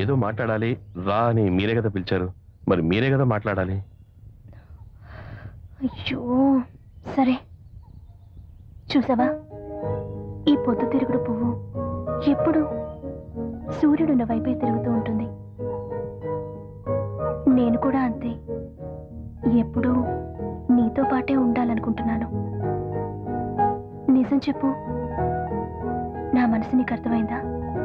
ఏదో మాట్లాడాలి రా అని మీరే కదా పిలిచారు మరి మీరే కదా మాట్లాడాలి అయ్యో సరే చూసావా ఈ పొద్దు తిరుగుడు పువ్వు ఎప్పుడు సూర్యుడున్న వైపే తిరుగుతూ ఉంటుంది నేను కూడా అంతే ఎప్పుడూ నీతో పాటే ఉండాలనుకుంటున్నాను నిజం చెప్పు నా మనసు నీకు అర్థమైందా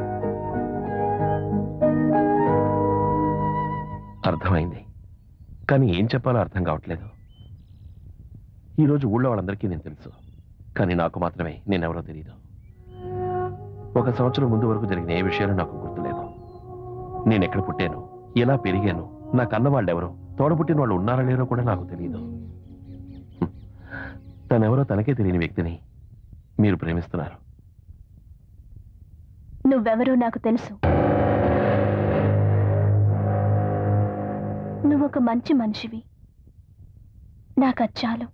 అర్థమైంది కానీ ఏం చెప్పాలో అర్థం కావట్లేదు ఈరోజు ఊళ్ళో వాళ్ళందరికీ నేను తెలుసు కానీ నాకు మాత్రమే నేనెవరో తెలియదు ఒక సంవత్సరం ముందు వరకు జరిగిన ఏ విషయాలు నాకు గుర్తులేదు నేను ఎక్కడ పుట్టాను ఎలా పెరిగాను నా కన్న వాళ్ళు ఎవరో తోడబుట్టిన వాళ్ళు ఉన్నారా లేరో కూడా నాకు తెలియదు హ్మ్. తనెవరో తనకే తెలియని వ్యక్తిని మీరు ప్రేమిస్తున్నారు నువ్వెవరో నాకు తెలుసు నువ్వొక మంచి మనిషివి నాకు అది చాలు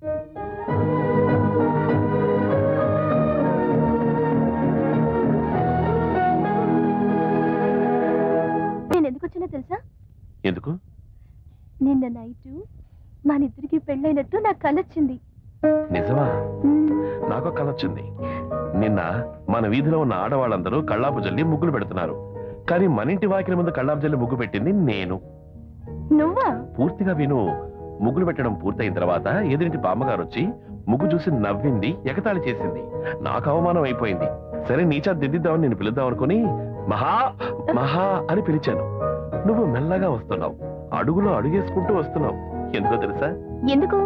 నేను ఎందుకు వచ్చినా తెలుసా ఎందుకు నిన్న నైట్ మనిద్దరికి పెళ్ళైనట్టు నాకు కలొచ్చింది నిజమా మ్మ్. నాకు కలొచ్చింది నిన్న మన వీధిలో ఉన్న ఆడవాళ్ళందరూ కళ్ళాపు జల్లి ముగ్గులు పెడుతున్నారు కానీ మన ఇంటి వాకిలి ముందు కళ్ళాపు జల్లి ముగ్గు పెట్టింది నేను నువ్వా పూర్తిగా విను ముగ్గులు పెట్టడం పూర్తయిన తర్వాత ఎదురింటి బామ్మగారు వచ్చి ముగ్గు చూసి నవ్వింది ఎగతాళి చేసింది నాకు అవమానం అయిపోయింది సరే నీచా దిద్దిద్దామని నేను పిలుద్దాం అనుకుని మహా మహా అని పిలిచాను నువ్వు మెల్లగా వస్తున్నావు అడుగులో అడుగేసుకుంటూ వస్తున్నావు ఎందుకో తెలుసా ఎందుకు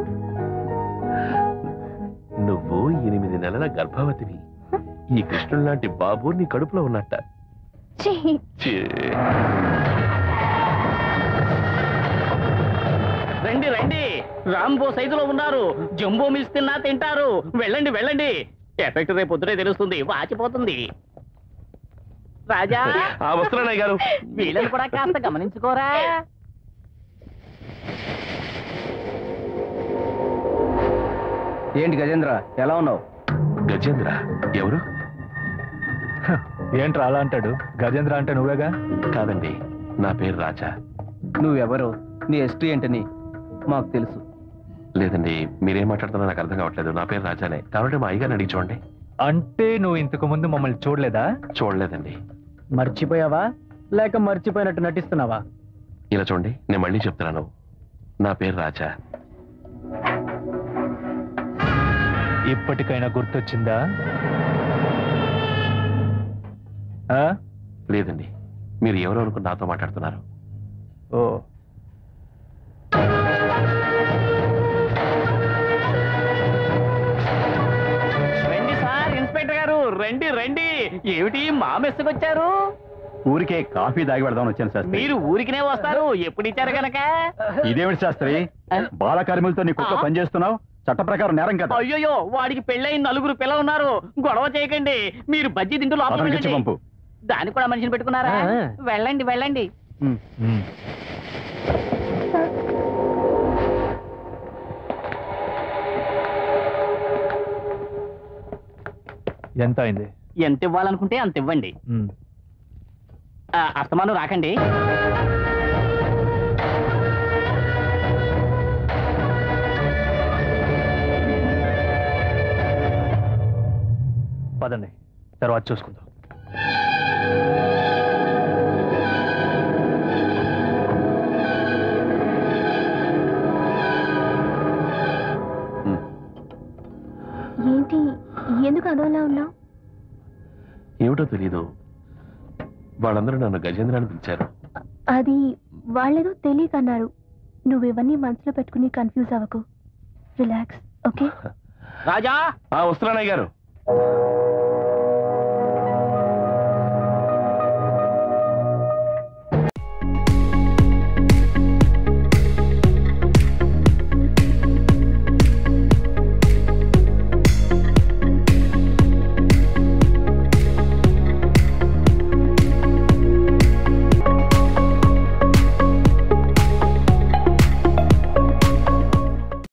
నువ్వు ఎనిమిది నెలల గర్భవతివి ఈ కృష్ణుడు లాంటి బాబు నీ కడుపులో ఉన్నట్ట ఛీ, ఛీ. రండి రండి రాంబో సైజులో ఉన్నారు జంబో మిల్స్ తిన్నా తింటారు వెళ్ళండి వెళ్ళండి ఎఫెక్ట్ రేపు పొద్దునే తెలుస్తుంది వాచిపోతుంది రాజా ఆ వస్తున్నానయ్య గారు వీళ్ళని కూడా కాస్త గమనించుకోరా ఏంటి గజేంద్ర ఎలా ఉన్నావు గజేంద్ర ఎవరు ఏంట్రా అలా అంటాడు గజేంద్ర అంటే నువ్వేగా కాదండి నా పేరు రాజా నువ్వెవరు నీ హిస్టరీ ఏంటని మాకు తెలుసు లేదండి మీరేం మాట్లాడుతున్నా నాకు అర్థం కావట్లేదు నా పేరు రాజానే కాబట్టి మా అయ్యగారిని అడిగి చూడండి అంటే నువ్వు ఇంతకు ముందు మమ్మల్ని చూడలేదా చూడలేదండి మర్చిపోయావా లేక మర్చిపోయినట్టు నటిస్తున్నావా ఇలా చూడండి నేను మళ్ళీ చెప్తున్నాను నా పేరు రాజా ఇప్పటికైనా గుర్తొచ్చిందా ఆ? లేదండి మీరు ఎవరు అనుకుని నాతో మాట్లాడుతున్నారు ఓ రండి సార్ ఇన్స్పెక్టర్ గారు రండి రండి ఏమిటి మా మెస్సుకొచ్చారు ఊరికే కాఫీ దాగి పెడదామని వచ్చాను శాస్త్రి మీరు ఊరికినే వస్తారు ఎప్పుడు ఇచ్చారు గనక ఇదేమిటి శాస్త్రి బాల కార్మికులతో నీ కుక్క ఆ? పనిచేస్తున్నావు చట్ట ప్రకారం నేరం కదా అయ్యోయ్యో వాడికి పెళ్ళైన నలుగురు పిల్లలు ఉన్నారు గొడవ చేయకండి మీరు బజ్జీ తింటూ లోపలికి అతనికి ఇచ్చి వెళ్ళండి. పంపు దానికి కూడా మనిషిని పెట్టుకున్నారా ఆ. వెళ్ళండి వెళ్ళండి ఉమ్. ఉమ్. ఎంత అయింది ఎంత ఇవ్వాలనుకుంటే అంత ఇవ్వండి ఉమ్. ఆ, అస్తమానం రాకండి పదండి తర్వాత చూసుకుందాం ఉమ్. ఏంటి ఎందుకు అదోలా ఉన్నావు ఏమిటో తెలీదు వాళ్ళందరూ నన్ను గజేంద్ర అని పిలిచారు అది వాళ్ళేదో తెలియకన్నారు నువ్వు ఇవన్నీ మనసులో పెట్టుకుని కన్ఫ్యూజ్ అవ్వకు రిలాక్స్ ఓకే రాజా ఆ వస్తున్నానయ్య గారు